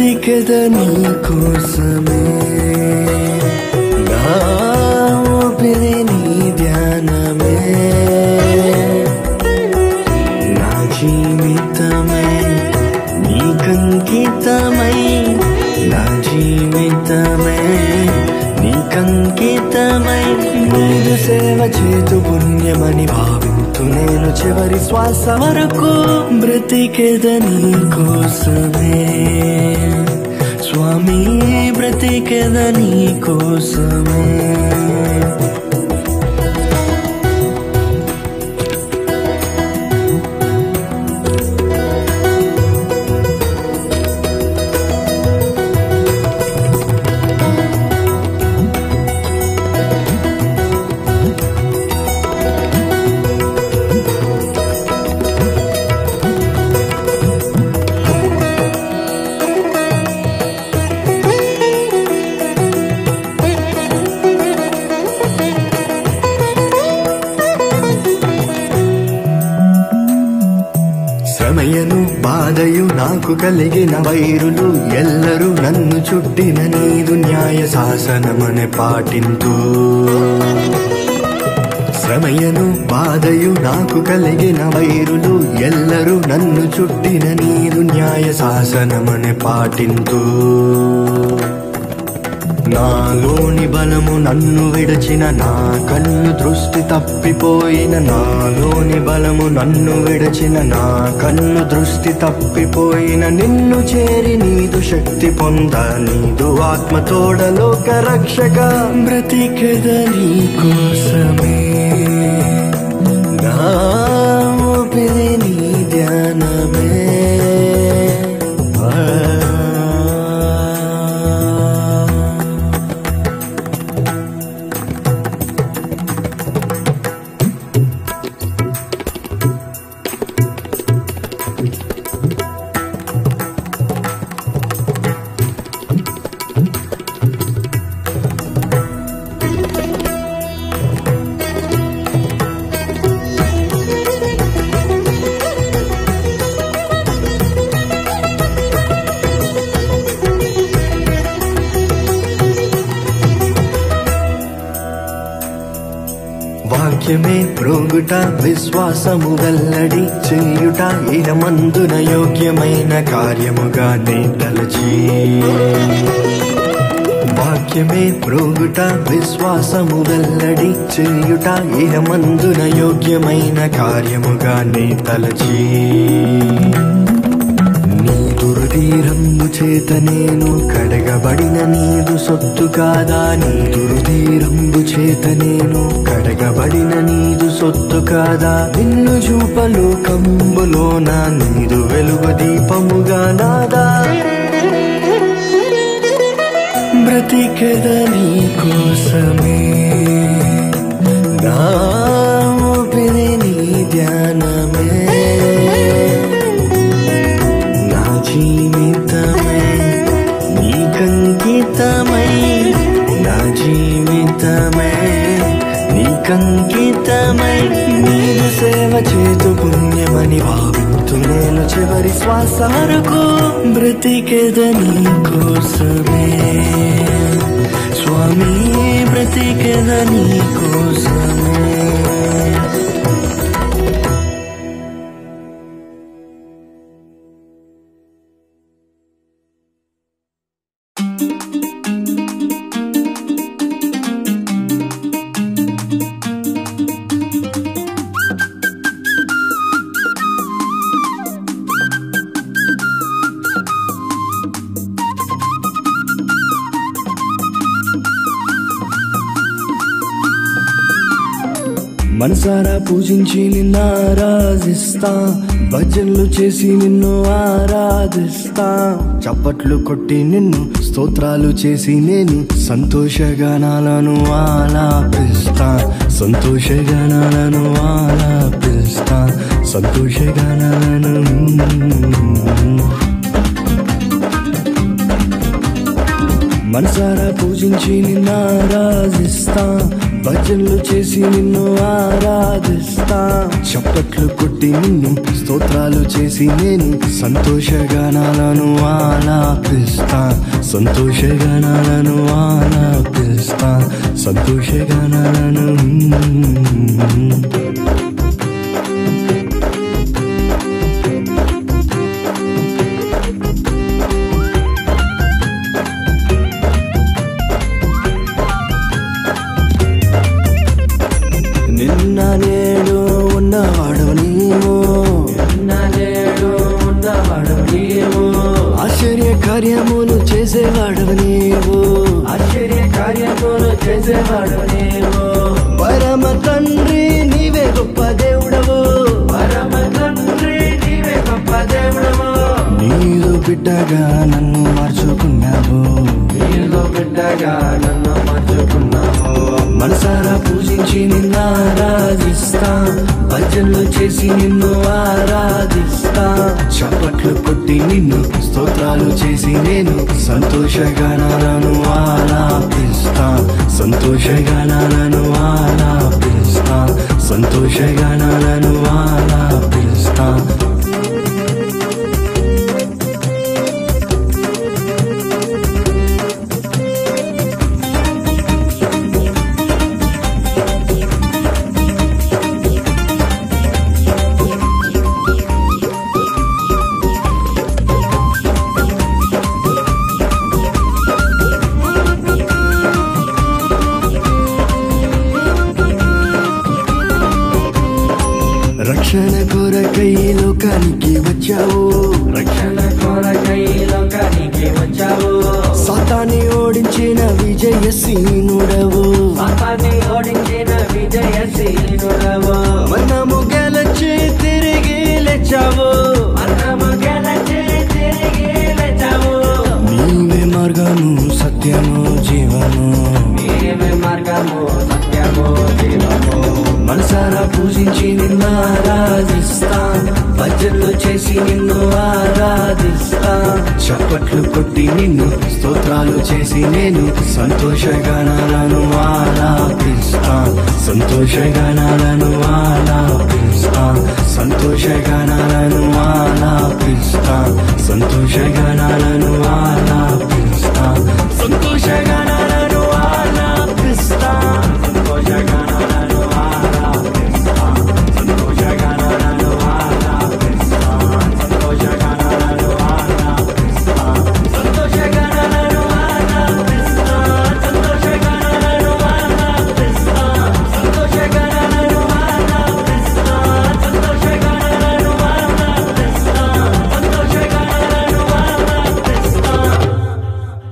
బ్రతికెద నీ కోసమే నా ఊపిరి నీ ధ్యానమే నా జీవితమై నీకంకితమై నా జీవితమే నీకంకితమై నీదు సేవ చేతు పుణ్యమని భావింతు నేను చివరి శ్వాస వరకు బ్రతికెద నీ కోసమే స్వామి బ్రతికెద నీ కోసమే శ్రమయను బాధయు నాకు కలిగిన వైరులు ఎల్లరూ నన్ను చుట్టిన నీదు న్యాయ శాసనమనే పాటింతూ శ్రమయను బాధయు నాకు కలిగిన వైరులు ఎల్లరూ నన్ను చుట్టిన నీదు న్యాయ శాసనమనే పాటింతూ నాలోని బలము నన్ను విడచిన నా కన్ను దృష్టి తప్పిపోయిన నాలోని బలము నన్ను విడచిన నా కన్ను దృష్టి తప్పిపోయిన నిన్ను చేరి నీదు శక్తి పొంద నీదు ఆత్మ తోడలోక రక్షక బ్రతికెద నీ కోసమే నా ఊపిరి నీ ధ్యానమే ఆ వాక్యమే ప్రోగుట విశ్వాసము వెల్లడి చేయుట ఇనమందున యోగ్యమైన కార్యముగా నే తలచి వాక్యమే ప్రోగుట విశ్వాసము వెల్లడి చేయుట ఇనమందున యోగ్యమైన కార్యముగా నే తలచి నీ దురుదీరంబు చేత నేను కడగబడిన నీదు సొత్తు కాదా నీ దురుదీరంబు చేత నేను కడగబడిన నీదు సొత్తు కాదా నిన్ను చూపలు కంబులోన నీదు వెలుగు దీపముగా నాదా బ్రతికెద నీ కోసమే నా ఊపిరి నీ ధ్యానమే నా జీవితమై నీకంకితమై నా జీవితమై నీకంకితమై నీదు సేవ చేతు పుణ్యమని భావింతు నేను చివరి శ్వాస వరకు బ్రతికెద నీ కోసమే స్వామి బ్రతికెద నీ కోసమే మనసారా పూజించి నిన్ను ఆరాధిస్తా భజనలు చేసి నిన్ను ఆరాధిస్తా చప్పట్లు కొట్టి నిన్ను స్తోత్రాలు చేసి నేను సంతోషగానాలను ఆలాపిస్తా సంతోషగానాలను ఆలాపిస్తా సంతోషగానాలను మనసారా పూజించి నిన్ను ఆరాధిస్తా భజనలు చేసి నిన్ను ఆరాధిస్తా చప్పట్లు కొట్టి నిన్ను స్తోత్రాలు చేసి నేను సంతోషగానాలను ఆలాపిస్తా సంతోషగానాలను ఆలాపిస్తా సంతోషగానాలను నిన్న నేడు ఉన్నవాడు నీవు నేడు ఉన్నవాడు నీవు ఆశ్చర్య కార్యములు చేసేవాడు నీవు ఆశ్చర్య కార్యములు చేసేవాడు నీవు పరమ తండ్రి నీవే గొప్ప దేవుడవు పరమ తండ్రి నీవే గొప్ప దేవుడవు నీరు బిడ్డగా నన్ను మార్చుకున్నావు నీలో బిడ్డగా నన్ను మార్చుకున్నావు మనసారా పూజించి నిన్ను ఆరాధిస్తా భజనలు చేసి నిన్ను ఆరాధిస్తా చప్పట్లు కొట్టి నిన్ను స్తోత్రాలు చేసి నేను సంతోషగానాలను ఆలాపిస్తా సంతోషగానాలను ఆలాపిస్తా సంతోషగానాలను ఆలాపిస్తా రక్షణ కొరకై లోకానికి వచ్చావు రక్షణ కొరకై లోకానికి వచ్చావు సాతాన్ని ఓడించిన విజయసీనుడవు పాపాన్ని ఓడించిన విజయశీలుడవు మనము గెలచి తిరిగి లేచావు మనము గెలచి తిరిగి లేచావు నీవే మార్గము సత్యము జీవము నీవే మార్గము సత్యము జీవము మనసారా పూజించి నిన్ను ఆరాధిస్తా భజనలు చేసి నిన్ను ఆరాధిస్తా చప్పట్లు కొట్టి నిన్ను స్తోత్రాలు చేసి నేను సంతోషగానాలను ఆలాపిస్తా సంతోషగానాలను ఆలాపిస్తా సంతోషగానాలను ఆలాపిస్తా సంతోషగానాలను ఆలాపిస్తా సంతోషగానాలను ఆలాపిస్తా సంతోషగానాలను ఆలాపిస్తా సంతోషగానాలను ఆలాపిస్తా సంతోషగానాలను ఆలాపిస్తా సంతోషగానాలను ఆలాపిస్తా సంతోషగానాలను ఆలాపిస్తా సంతోషగానాలను ఆలాపిస్తా సంతోషగానాలను ఆలాపిస్తా సంతోషగానాలను ఆలాపిస్తా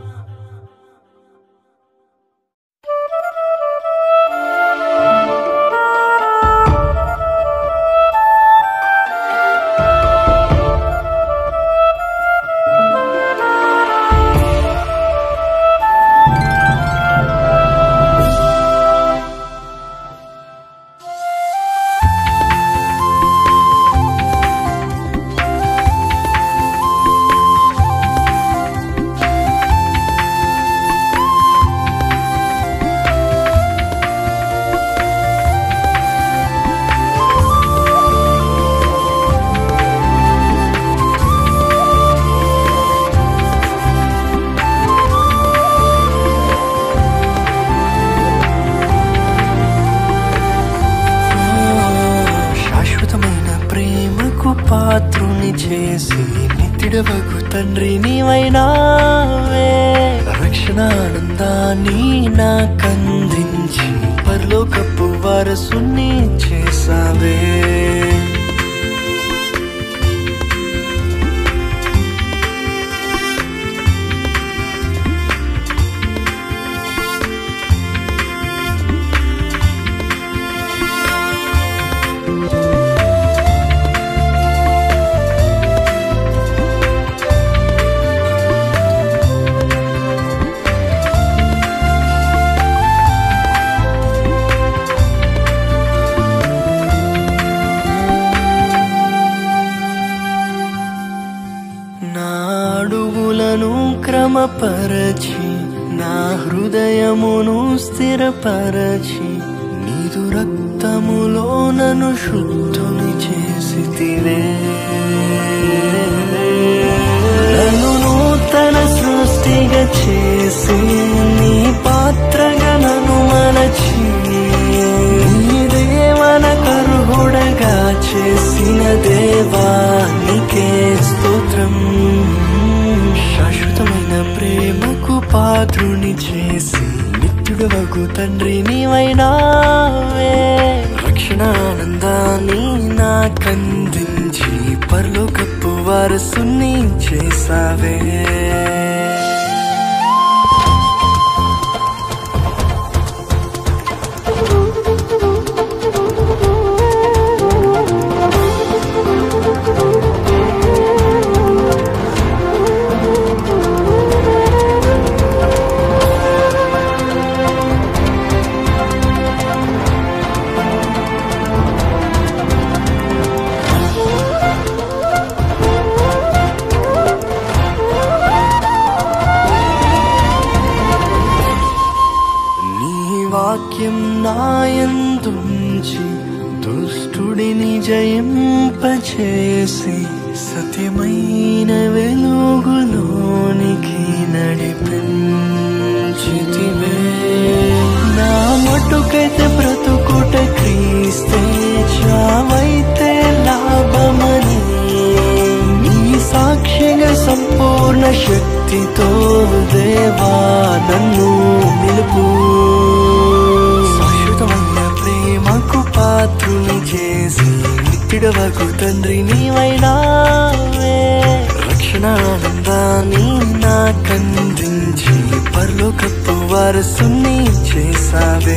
శాశ్వతమైన ప్రేమకు పాత్రుని చేసి నిత్యుడవకు తండ్రి నీవైనావే రక్షణ ఆనందాన్ని నాకందించి పరలోకపు వారసుని చేసావే నా అడుగులను క్రమపరచి హృదయమును స్థిరపరచి నీదు రక్తములో నన్ను శుద్ధుని చేసితివే నన్ను నూతన సృష్టిగా చేసి నీ పాత్రగా నన్ను మలచి నీ దేవన కరుహుడగా చేసిన దేవానికే స్తోత్రం శాశ్వతమైన ప్రేమకు పాత్రుని చేసి నిత్యుడవకు తండ్రి నీవైనావే రక్షణ ఆనందాన్ని నాకందించి పరలోకప్పు వారసుని చేసావే నీ వాక్యం నాయందుంచి దుష్టుడిని జయింపచేసి సత్యమైన వెలుగులోనికి నడిపించితివే నా మటుకైతే బ్రతుకుట క్రీస్తే చావైతే లాభమని నీ సాక్షిగా సంపూర్ణ శక్తితో దేవా నన్ను నిలుపు శాశ్వతమైన ప్రేమకు పాత్రుని చేసి నిత్యుడవకు తండ్రి నీవైనావే రక్షణ ఆనందాన్ని నాకందించి పరలోకప్పు వారసుని చేసావే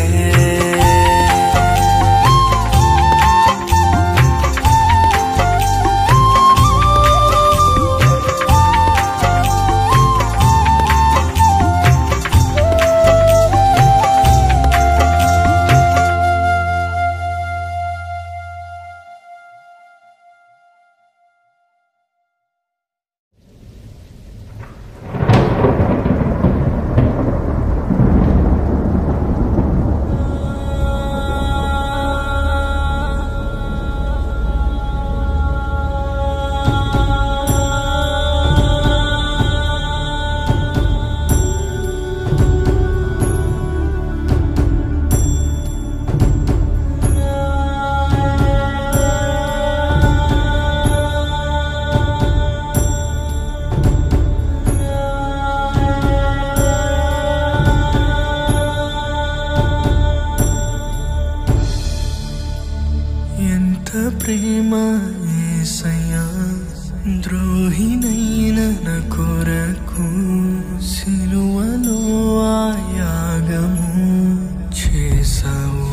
ఎంత ప్రేమ ఏసయ్యా ద్రోహినైన నా కొరకు సిలువలో ఆ యాగము చేసావు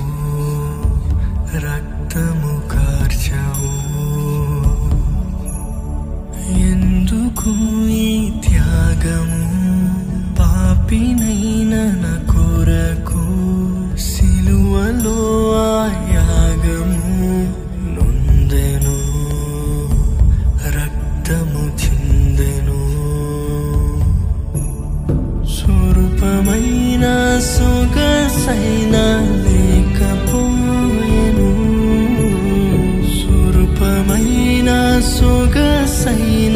రక్తము కార్చావు ఎందుకు ఈ త్యాగము పాపినైన నా కొరకు సిలువలో ఆ యాగము నొందెను రక్తము చిందెను స్వరూపమైన సొగసైన లేకపోయెను స్వరూపమైన సొగసైన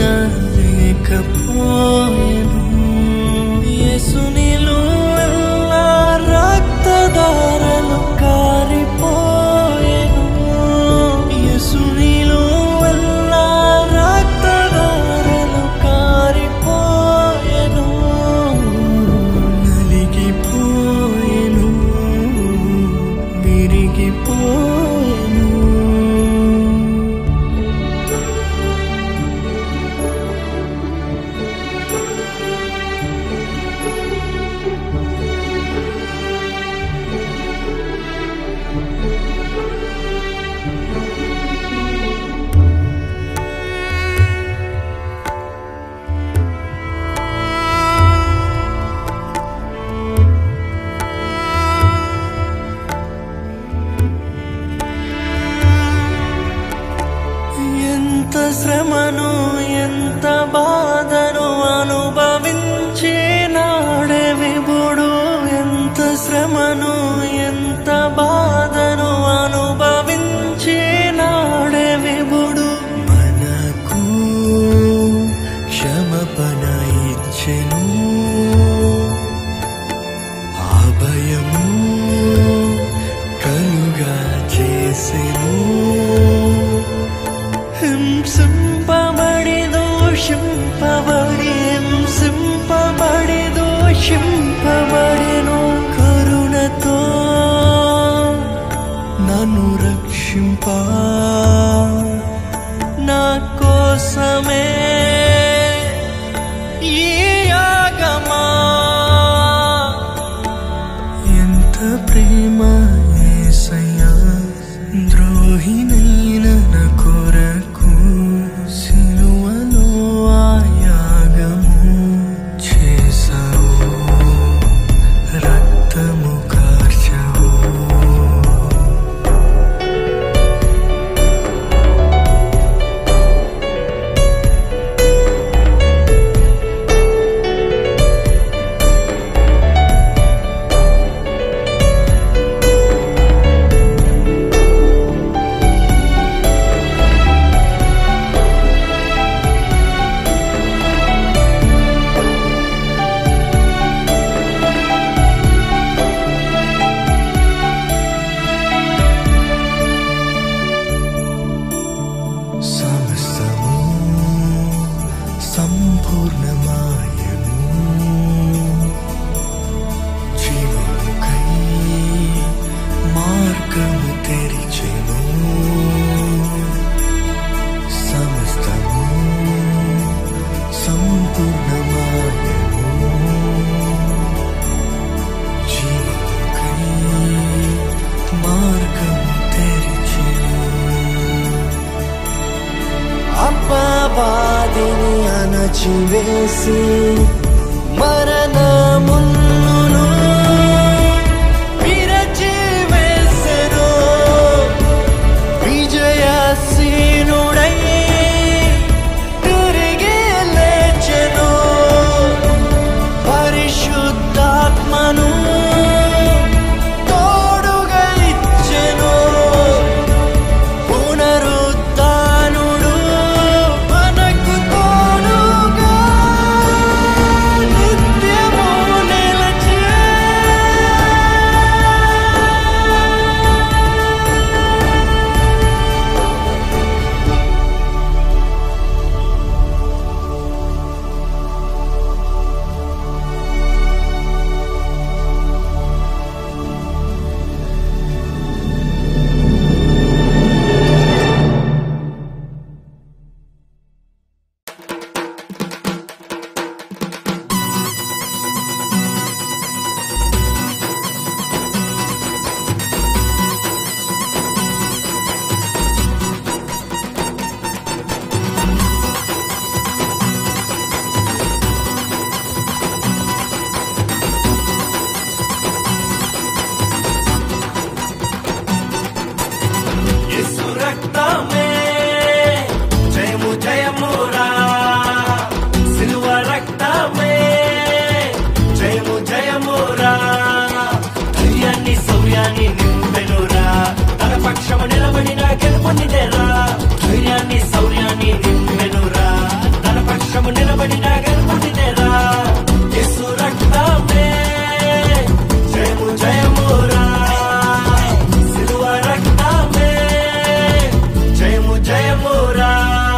లేకపోయెను యేసునిలో ఎల్లా రక్తధారలు కారిపోయెను యేసునిలో ఎల్లా రక్తధారలు కారిపోయెను నలిగిపోయెను విరిగిపోయెను ఎంత శ్రమను ఎంత బాధను అనుభవించి నాడే విభుడు వేసెను హింసింపబడి దోషింపబడి హింసింపబడి దోషింపబడిను కరుణతో నన్ను రక్షింప నా కోసమే ఈ యాగమా ఎంత ప్రేమ యేసయ్యా ద్రోహినైన నా కొరకు సిలువలో ఆ యాగము చేసావు రక్తము కార్చావు సమస్తము సంపూర్ణమాయను జీవముకై మార్గము తెరిచెను సమస్తము సంపూర్ణమాయను జీవముకై మార్గము తెరిచెను అప్పవాదిని అణచివేసి మరణమును విరచివేసెను విజయసీనుడై తిరిగి లేచెను పరిశుద్ధాత్మను తోడుగా ఇచ్చెను పునరుద్ధానుడు మనకు తోడుగా నిత్యము నిలచే యేసు రక్తమే జయము జయమురా సిలువ రక్తమే జయము జయమురా ధైర్యాన్ని శౌర్యాన్ని నింపెనురా తన పక్షము నిలబడిన గెలుపొందిదేరా ధైర్యాన్ని శౌర్యాన్ని నింపెనురా తన పక్షము నిలబడిన గెలుపొందిదేరా యేసు రక్తమే జయము జయమురా సిలువ రక్తమే జయము జయమురా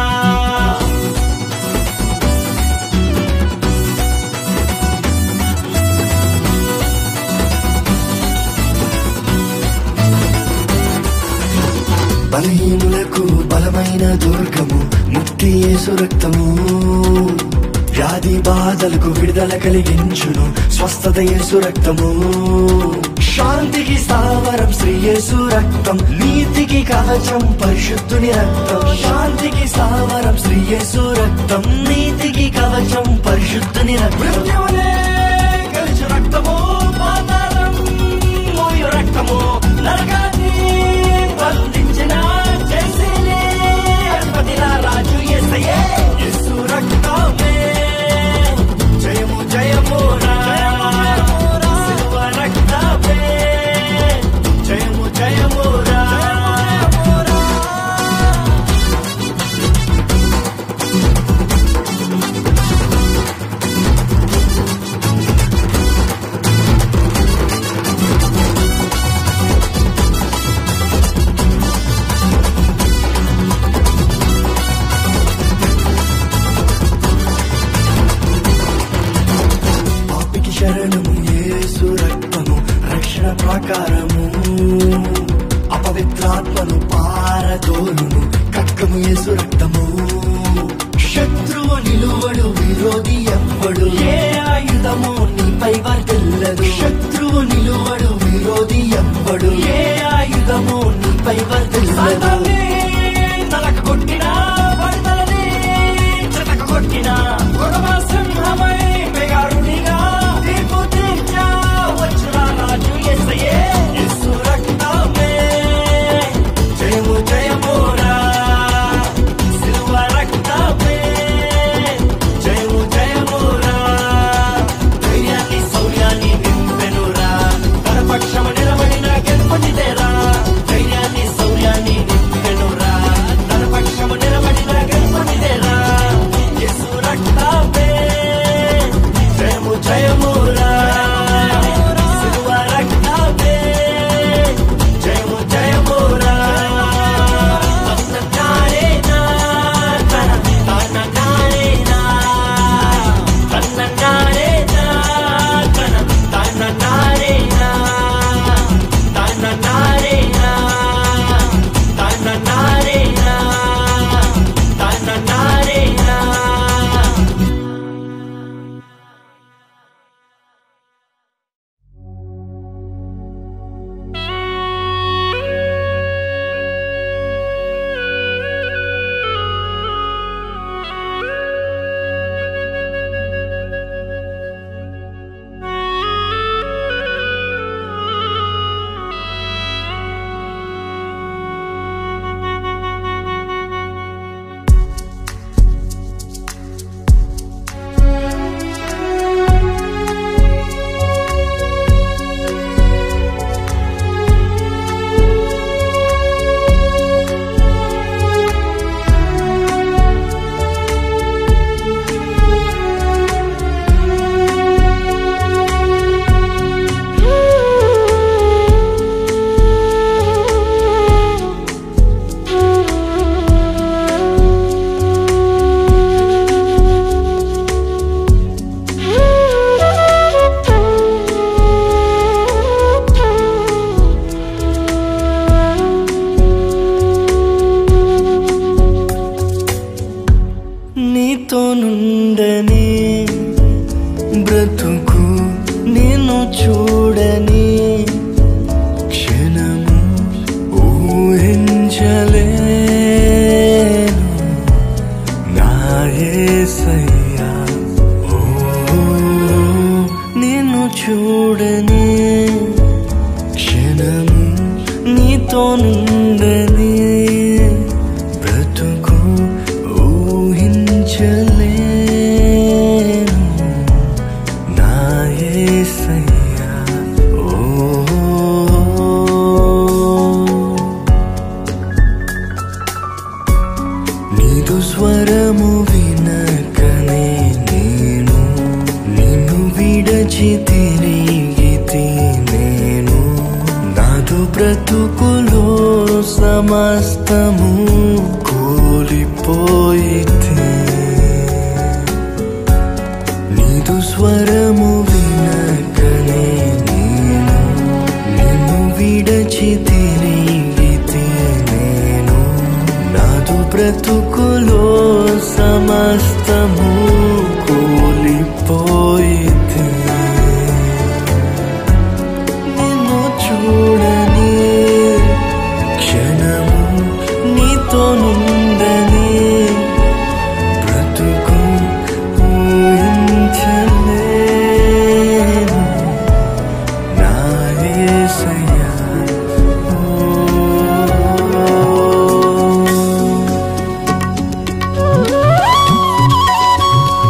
బలహీనులకు బలమైన దుర్గము ముక్తి యేసు రక్తము వ్యాధి బాధలకు విడుదల కలిగించును స్వస్థత యేసు రక్తము శాంతికి స్థావరం శ్రీ యేసు రక్తం నీతికి కవచం పరిశుద్ధుని రక్తం శాంతికి స్థావరం శ్రీ యేసు రక్తం నీతికి కవచం పరిశుద్ధుని రక్తం మృత్యువునే గెలిచు రక్తము పాతాళం మోయు రక్తము నరకాన్ని బంధించిన జయశీలి అధిపతిలా రాజు యేసయ్యే యేసు రక్తమే జయము జయమురా సిలువ రక్తమే జయము జయమురా సోలును కక్కము యేసు రక్తము శత్రువు నిలువడు విరోధి ఎవ్వడు ఏ ఆయుధము నీపై వర్తిల్లదు శత్రువు నిలువడు విరోధి ఎవ్వడు ఏ ఆయుధము నీపై వర్తిల్లదు తలక కొట్టినా వరదలని చితక కొట్టినా కొడమ సింహమై మెగారునిగా తీర్పు తీర్చా వచ్చిన రాజు యేసయ్యే యేసు రక్తమే జయము జయమురా సిలువ రక్తమే జయము జయమురా ధైర్యాన్ని శౌర్యాన్ని నింపెనురా తన పక్షము నిలబడిన గెలుపొందితేరా ధైర్యాన్ని శౌర్యాన్ని నింపెనురా తన పక్షము నిలబడిన గెలుపొందితేరా యేసు రక్తమే జయము జయమురా సిలువ రక్తమే జయము జయమురా తన్నన్నారేనా తన తన్నన్నారేనా తన్నన్నారేనా తన తన్నన్నారేనా తన్నన్నారేనా తన్నన్నారేనా తన్నన్నారేనా నీతో నుండని బ్రతుకు నిన్ను చూడని క్షణము ఊహించలేను నా యేసయ్యా ఓ నిన్ను చూడని క్షణము నీతో నుండని బ్రతుకు ఊహించలేను నా యేసయ్యా ఓ నీదు స్వరము వినకనే నేను నిన్ను విడచి తిరిగితి నేను నాదు బ్రతుకులో సమస్తము కూలిపోయితే నీదు స్వరము వినకనే నేను నిన్ను విడచి తిరిగితే నేను నాదు బ్రతుకులో సమస్తము కూలిపోయితే నిన్ను చూడని క్షణము నీతో నుండని బ్రతుకు ఊహించలేను నా యేసయ్యా ఓ ఆ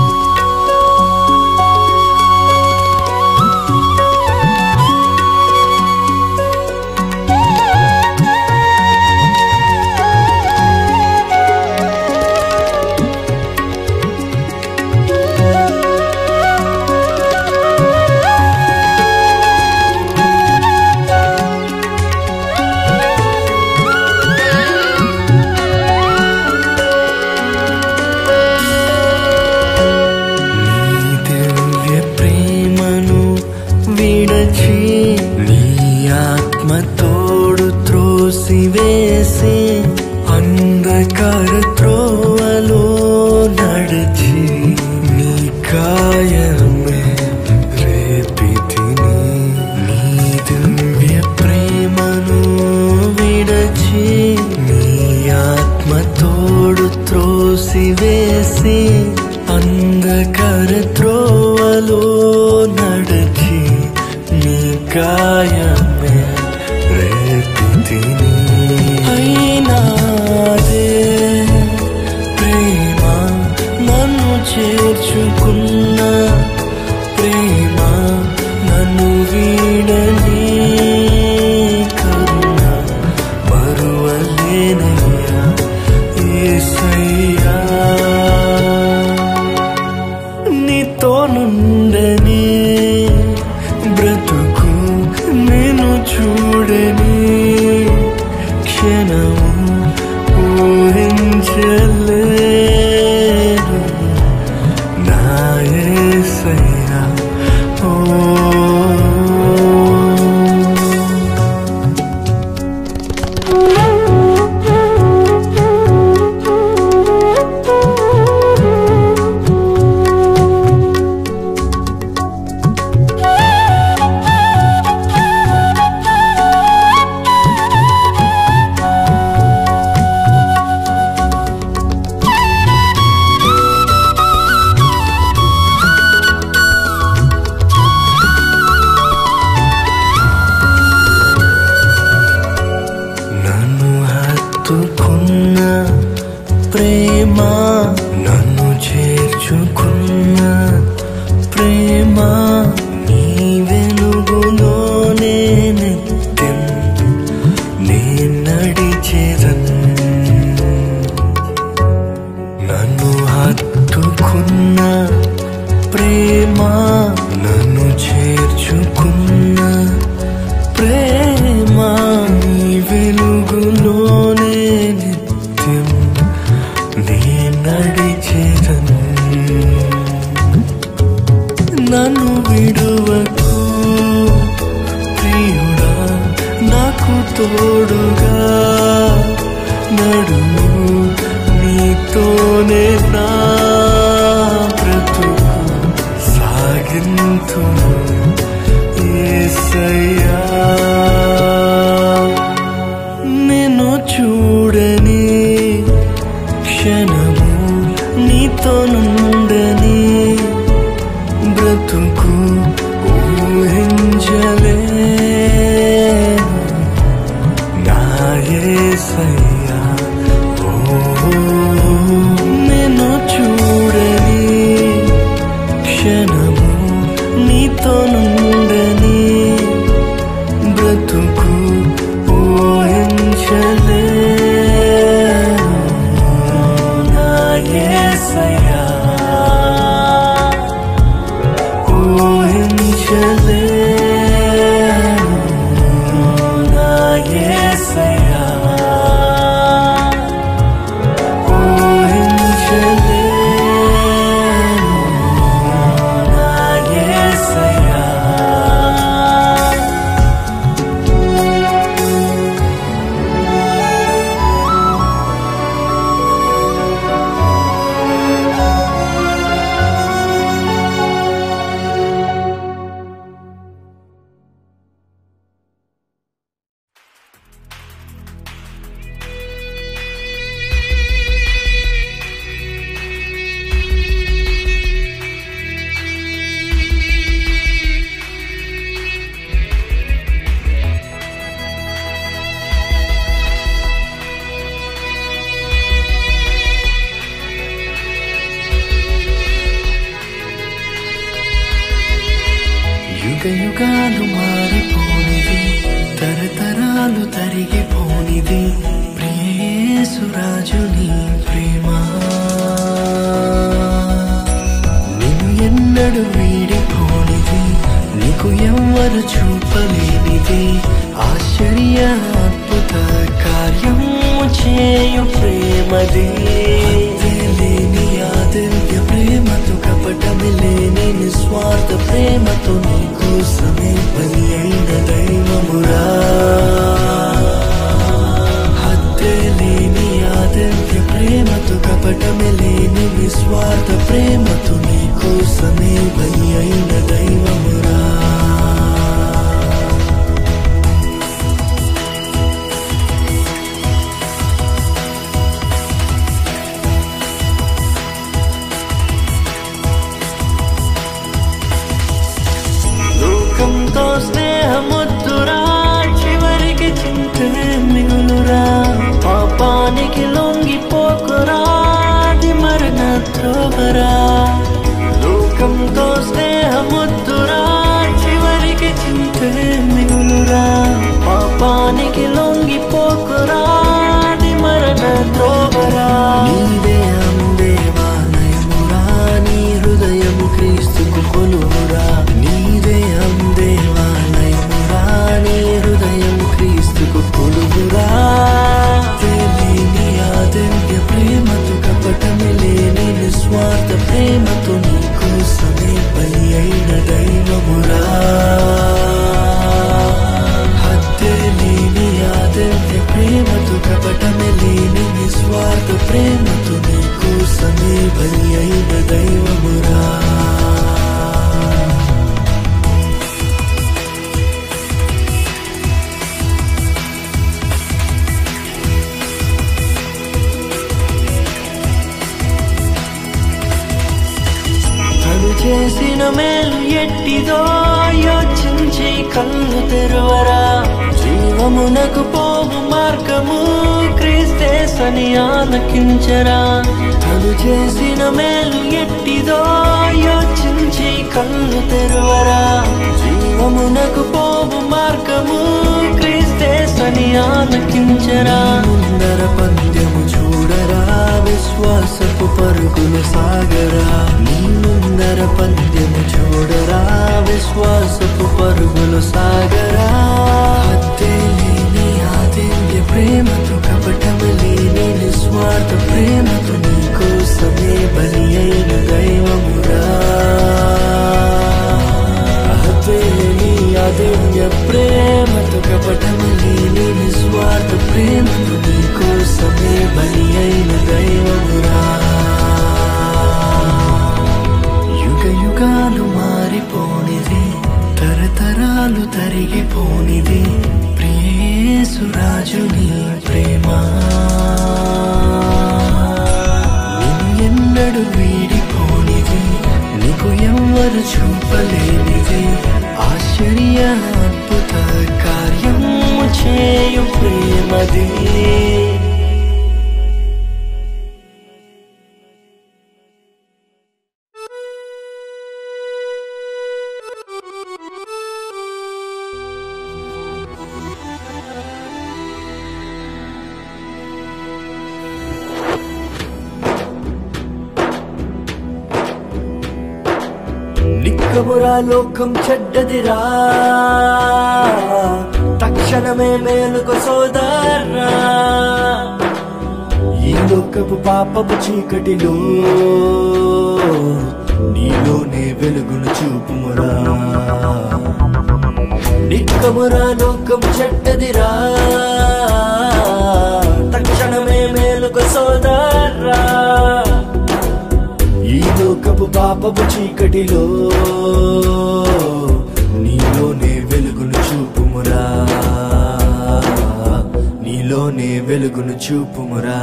ఆత్మ తోడు త్రోసివేసి అంధకర త్రోవలో నడచి నీ గాయమే రేపి తిని అయినాదే ప్రేమ నన్ను చేర్చుకున్న ప్రేమ నన్ను వీడని కరుణ మరువలేనయ్యా యేసయ్యా నీతో నుండని బ్రతుకు నేను చూడని క్షణము ఊహించలేను నా యేసయ్యా ఓ నన్ను హత్తుకున్న ప్రేమ నన్ను చేర్చుకున్న ప్రేమ నీ వెలుగులోనే నిత్యం నే నడిచేదన్ నన్ను హత్తుకున్న ప్రేమ నన్ను చేర్చుకున్న ప్రేమ నీ వెలుగులోనే నిత్యం నీ నడిచేదను నన్ను విడువకు ప్రియుడా నాకు తోడుగా నడుము నీతోనే నా బ్రతుకు సాగింతు యేసయ్యా నిన్ను చూడని క్షణము నీతో నుండని బ్రతుకు ఊహించలేను నా యేసయ్యా ఓ నిన్ను చూడని క్షణము నీతో నుండని బ్రతుకు ఊహించలేను నా యేసయ్యా ఊహించలేను నా యేసయ్యా ఊహించలేను నా యేసయ్యా యుగ యుగాలు మారిపోనిది తరతరాలు తరిగిపోనిది ప్రియేసురాజుని ప్రేమ నిన్ను ఎన్నడు వీడిపోనిది నీకు ఎవ్వరు చూపలేనిది ఆశ్చర్య అద్భుత కార్యము చేయు ప్రేమది లేని ఆదివ్య ప్రేమతో కపటమి లేని నిస్వార్థ ప్రేమతో నీ కోసమే బలి అయిన దైవమురా హత్తే లేని ఆదివ్య ప్రేమతో కపటమి లేని నిస్వార్థ ప్రేమతో నీ కోసమే బలి అయిన దైవమురా దైవమురా తను చేసిన మేలు ఎట్టిదో యోచించి కళ్ళు తెరువరా జీవమునకు పోవు మార్గము క్రీస్తేసని ఆలకించరా తను చేసిన మేలు ఎట్టిదో యోచించి కళ్ళు తెరువరా జీవమునకు పోవు మార్గము క్రీస్తేసని ఆలకించరా ముందర పంద్యము చూడరా విశ్వాసపు పరుగులు సాగరా నీ ముందర పంద్యము చూడరా విశ్వాసపు పరుగులు సాగరా హద్దే లేని ఆదివ్య ప్రేమతో కపటము లేని నిస్వార్థ ప్రేమతో నీ కోసమే బలి అయిన దైవమురా హద్దే లేని ఆదివ్య ప్రేమతో కపటము లేని నిస్వార్థ ప్రేమతో నీ కోసమే బలి అయిన దైవమురా యుగ యుగాలు మారిపోనిది తరతరాలు తరిగిపోనిది ప్రియేసురాజుని ప్రేమ నిన్ను ఎన్నడు వీడిపోనిది నీకు ఎవ్వరు చూపలేనిది ఆశ్చర్య అద్భుత కార్యము చేయు ప్రేమది నిక్కమురా లోకం చెడ్డదిరా తక్షణమే మేలుకు సోదరా ఈ లోకపు పాపపు చీకటిలో నీలోనే వెలుగును చూపుమురా నిక్కమురా లోకం చెడ్డదిరా తక్షణమే మేలుకు సోదరా ఈ లోకపు పాపపు చీకటిలో నీలోనే వెలుగును చూపుమురా నీలోనే వెలుగును చూపుమురా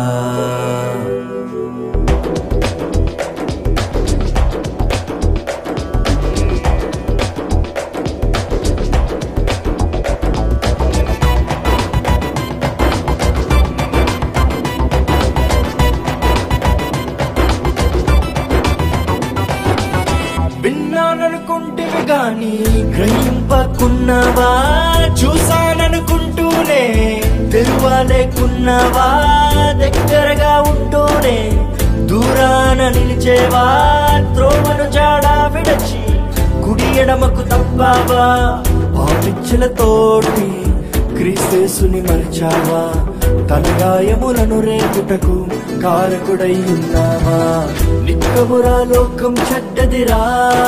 విన్నాననుకుంటివి గాని గ్రహింపకున్నావా చూసాననుకుంటూనే తెరువాలేకున్నావా దగ్గరగా ఉంటూనే దూరాన నిలిచేవా త్రోవను జాడా విడచి కుడి ఎడమకు తప్పావా పాపిచ్చలతోటి క్రీస్తేసుని మరిచావా తన గాయములను రేపుటకు కారకుడై ఉన్నావా నిక్కమురా లోకం చెడ్డదిరా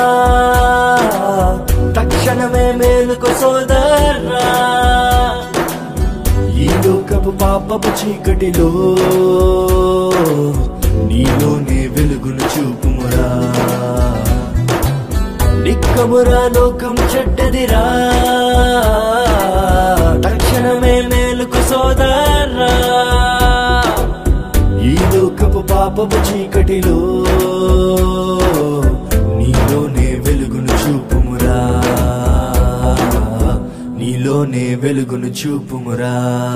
తక్షణమే మేలుకు సోదరా ఈ లోకపు పాపపు చీకటిలో నీలోనే వెలుగును చూపుమురా నిక్కమురా లోకం చెడ్డదిరా తక్షణమే మేలుకు సోదరా ఈ లోకపు పాపపు చీకటిలో నీలోనే వెలుగును చూపుమురా నీలోనే వెలుగును చూపుమురా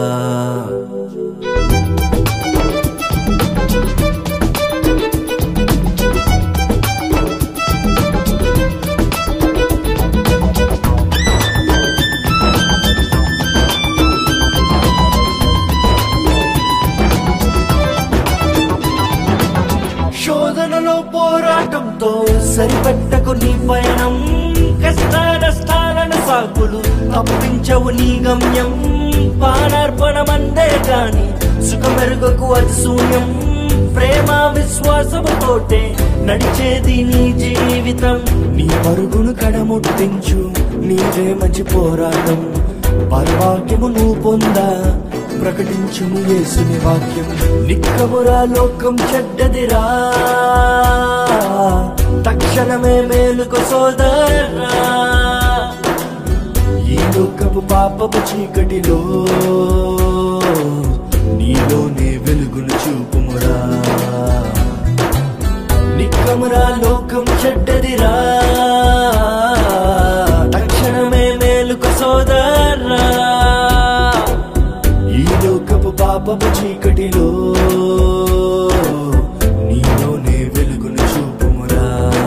శోధనలో పోరాటంతో సరిపెట్టకు నీ పయనం కష్ట నష్టాలను సాకులు తప్పించవు నీ గమ్యం పానార్పణమందే కాని సుఖమెరుగకు అది శూన్యం ప్రేమ విశ్వాసముతోటే నడిచేది నీ జీవితం నీ పరుగును కడముట్టించు నీవే మంచి పోరాటం పరవాక్యము నువ్వు పొందా ప్రకటించుము యేసుని వాక్యం నిక్కమురా లోకం చెడ్డదిరా తక్షణమే మేలుకు సోదరా ఈ లోకపు పాపపు చీకటిలో నీలోనే వెలుగును చూపుమురా నిక్కమురా లోకం చెడ్డదిరా తక్షణమే మేలుకు సోదరా ఈ లోకపు పాపపు చీకటిలో నీలోనే వెలుగును చూపుమురా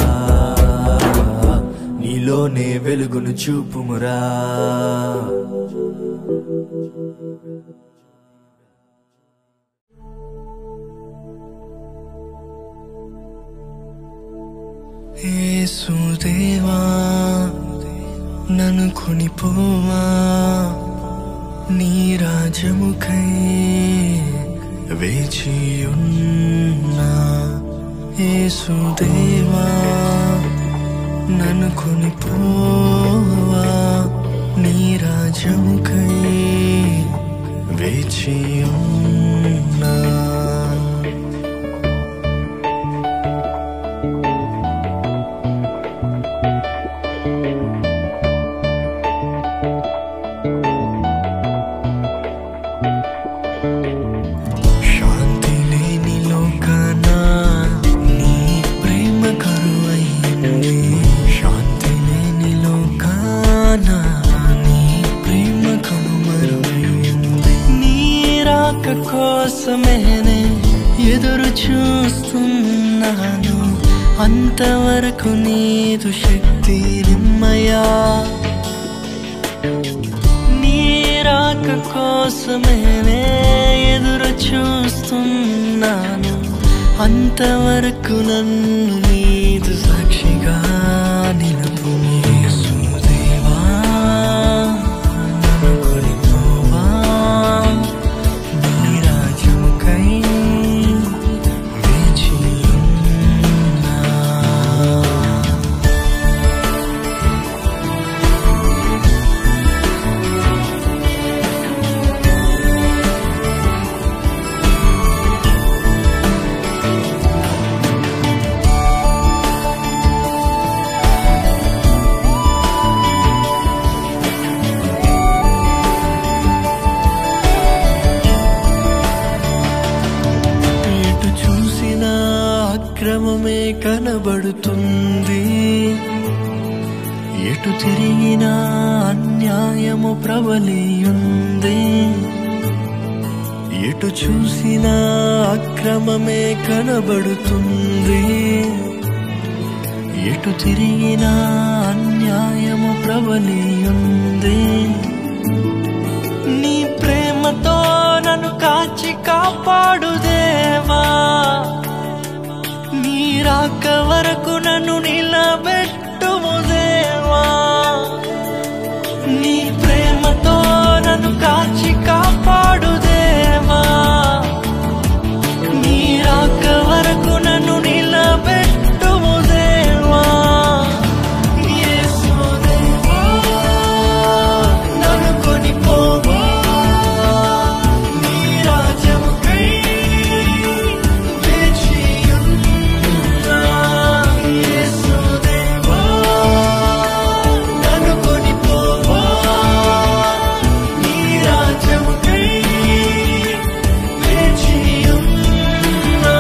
నీలోనే వెలుగును చూపుమురా యేసుదేవా నన్ను కొనిపోవా నీ రాజ్యముకై వేచియున్నా యేసుదేవా నన్ను కొనిపోవా నీ రాజ్యముకై వేచియున్నా శాంతి లేని లోకాన నీ ప్రేమ కరువైంది శాంతి లేని లోకాన నీ ప్రేమ కనుమరువైంది నీ రాక కోసమేనే ఎదురు చూస్తున్నాను అంతవరకు నీదు శక్తి నిమ్మయా నీ రాక కోసమేనే ఎదురు చూస్తున్నాను అంతవరకు నన్ను నీదు సాక్షిగా నిలుపు యేసుదేవా, నన్ను కొనిపోవా, నీ రాజ్యముకై వేచియున్నా. ఎటు చూసినా అక్రమమే కనబడుతుంది ఎటు తిరిగినా అన్యాయము ప్రబలియుంది ఎటు చూసినా అక్రమమే కనబడుతుంది ఎటు తిరిగినా అన్యాయము ప్రబలియుంది నీ ప్రేమతో నన్ను కాచి కాపాడు దేవా నీ రాక వరకు నన్ను నిలబెట్టుము దేవా నీ ప్రేమతో నన్ను కాచి కాపాడు దేవా నీ రాక వరకు నన్ను నిలబెట్టుము దేవా యేసుదేవా, నన్ను కొనిపోవా, నీ రాజ్యముకై వేచియున్నా. యేసుదేవా, నన్ను కొనిపోవా, నీ రాజ్యముకై వేచియున్నా.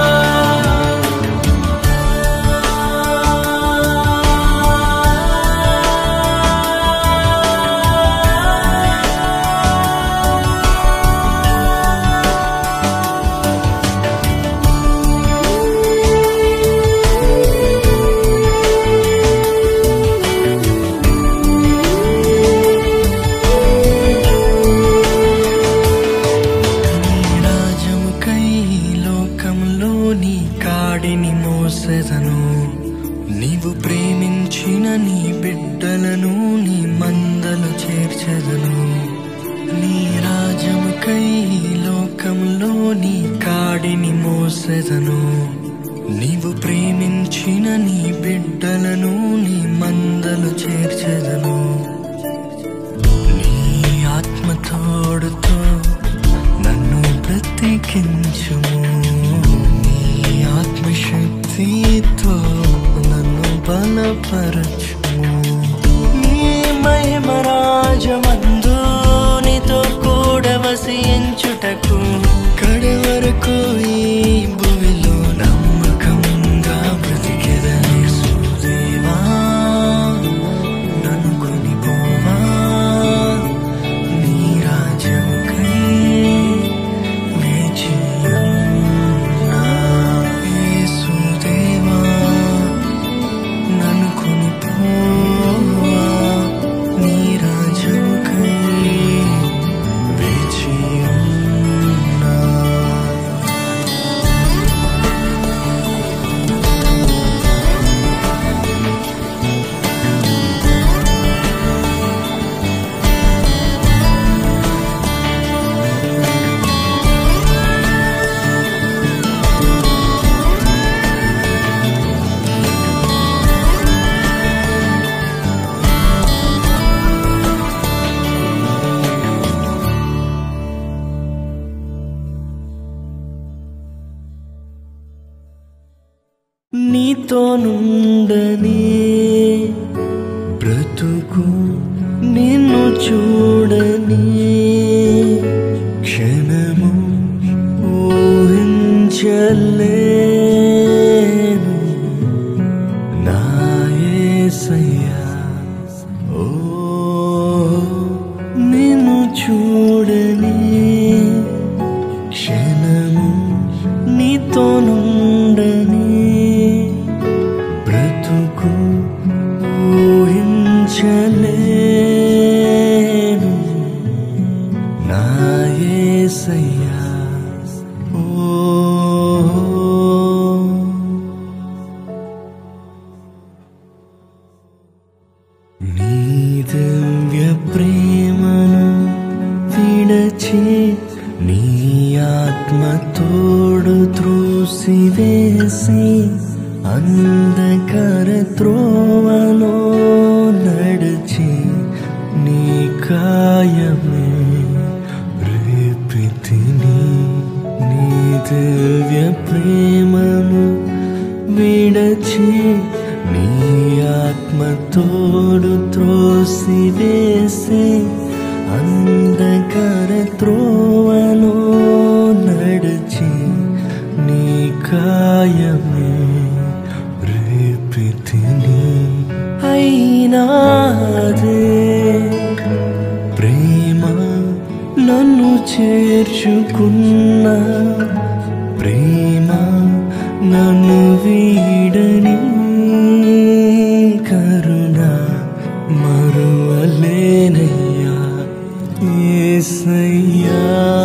నీ రాజముకై లోకంలో నీ కాడిని మోసెదను నీవు ప్రేమించిన నీ బిడ్డలను నీ మందలు చేర్చెదను నీ రాజముకై లోకంలో నీ కాడిని మోసెదను నీవు ప్రేమించిన నీ బిడ్డలను నీ మందలు చేర్చెదను నీ ఆత్మ తోడుతో బ్రతికించుము నీ ఆత్మశక్తితో నన్ను బలపరచుము నీ మహిమ రాజమందు నీతో కూడా వసించుటకు కడి వరకు ఈ భూమిలో నమ్మకంగా బ్రతికెదని సుదేవా నన్ను కొనిపోవా నీ రాజ్యముకై వేచియున్నా. యేసుదేవా, నన్ను కొనిపోవా నీ రాజ్యముకై వేచియున్నా. నీతో నుండని బ్రతుకు నిన్ను చూడని క్షణము ఊహించలేను నా యేసయ్యా ఓ నిన్ను చూడని క్షణము నీతో నుండని బ్రతుకు ఊహించలేను నా యేసయ్యా ఓ నీ దివ్య ప్రేమను విడచి నీ ఆత్మ తోడు త్రోసివేసి అంధకర త్రోవలో నడిచి నీ కాయమే రేపితిని నీ దివ్య ప్రేమను విడచి నీ ఆత్మ తోడు త్రోసివేసి అంధకర త్రోవలో నడిచి నీ కాయమే రేపితిని అయినాదే ప్రేమ నన్ను చేర్చుకున్న ప్రేమ నన్ను వీడని కరుణ మరువలేనయ్యా ఏసయ్యా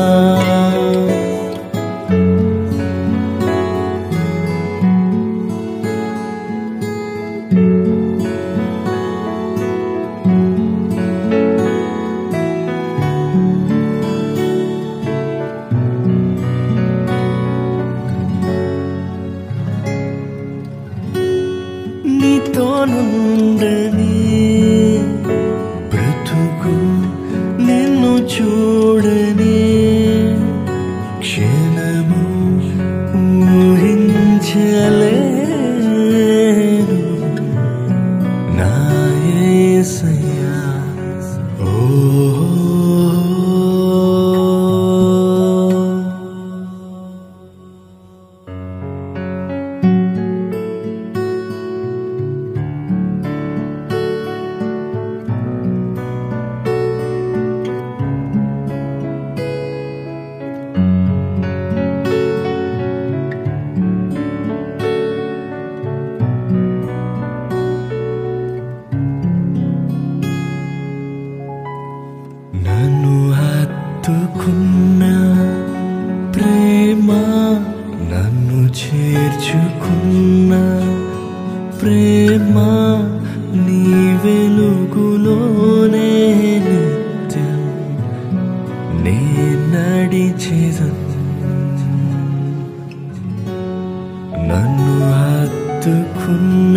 నీతో నుండని బ్రతుకు నిన్ను చూడని క్షణము ఊహించలేను నా యేసయ్యా ఓ నన్ను హత్తుకున్న ప్రేమ నన్ను చేర్చుకున్న ప్రేమ నీ వెలుగులోనే నిత్యం నే నడిచేదను నన్ను హత్తుకున్న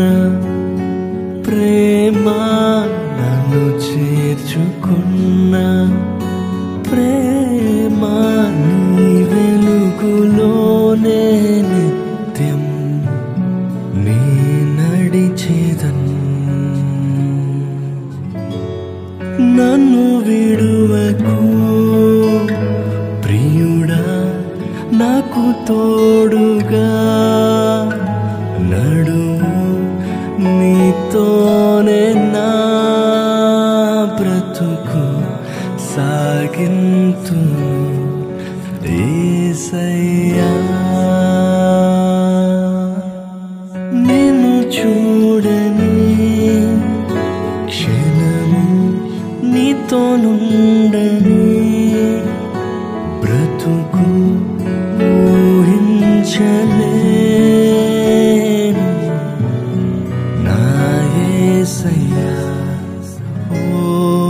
ప్రేమ నన్ను చేర్చుకున్న ప్రేమ నీ వెలుగులోనే వెలుగులోనే నిత్యం నీ నడిచేదన్ నన్ను విడువకు ప్రియుడా నాకు తోడుగా నడుము నీతోనే నా బ్రతుకు సాగింతు ఏసయ్యా నేను చూడని క్షణము నీతో నుండని బ్రతుకు ఊహించలేను నా యేసయ్యా ఓ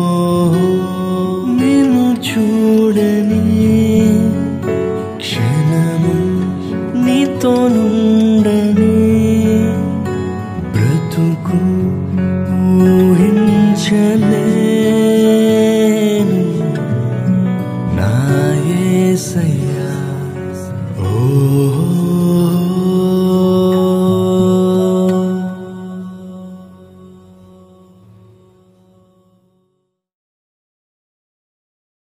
నిన్ను చూడని క్షణము నీతో నుండని బ్రతుకు ఊహించలేను నా యేసయ్యా